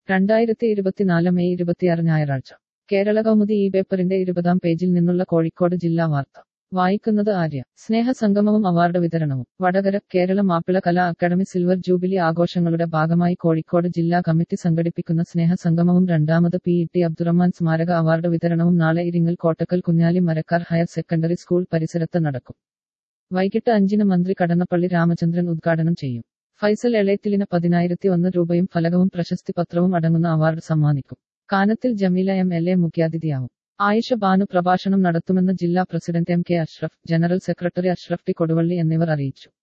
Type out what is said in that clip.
രണ്ടായിരത്തി ഇരുപത്തിനാല് മെയ് ഇരുപത്തിയാറ് ഞായറാഴ്ച കേരള കൗമുദി ഈ പേപ്പറിന്റെ ഇരുപതാം പേജിൽ നിന്നുള്ള കോഴിക്കോട് ജില്ലാ വാർത്ത വായിക്കുന്നത് ആര്യ സ്നേഹസംഗമവും അവാർഡ് വിതരണവും Vadakara Kerala Mappila Kala academy silver jubilee ആഘോഷങ്ങളുടെ ഭാഗമായി കോഴിക്കോട് ജില്ലാ കമ്മിറ്റി സംഘടിപ്പിക്കുന്ന സ്നേഹസംഗമവും രണ്ടാമത് പി ഇ ടി അബ്ദുറഹ്മാൻ സ്മാരക അവാർഡ് വിതരണവും നാളെ Iringal Kottakkal Kunjali Marakkar higher secondary school പരിസരത്ത് നടക്കും വൈകിട്ട് അഞ്ചിന് മന്ത്രി കടന്നപ്പള്ളി രാമചന്ദ്രൻ ഉദ്ഘാടനം ചെയ്യും ഫൈസൽ എളേത്തിലിന് പതിനായിരത്തി ഒന്ന് രൂപയും ഫലകവും പ്രശസ്തി പത്രവും അടങ്ങുന്ന അവാർഡ് സമ്മാനിക്കും Kanathil Jameela M L A മുഖ്യാതിഥിയാവും ആയിഷ ബാനു പ്രഭാഷണം നടത്തുമെന്ന് ജില്ലാ president M K Ashraf general secretary Ashraf T Koduvally എന്നിവർ അറിയിച്ചു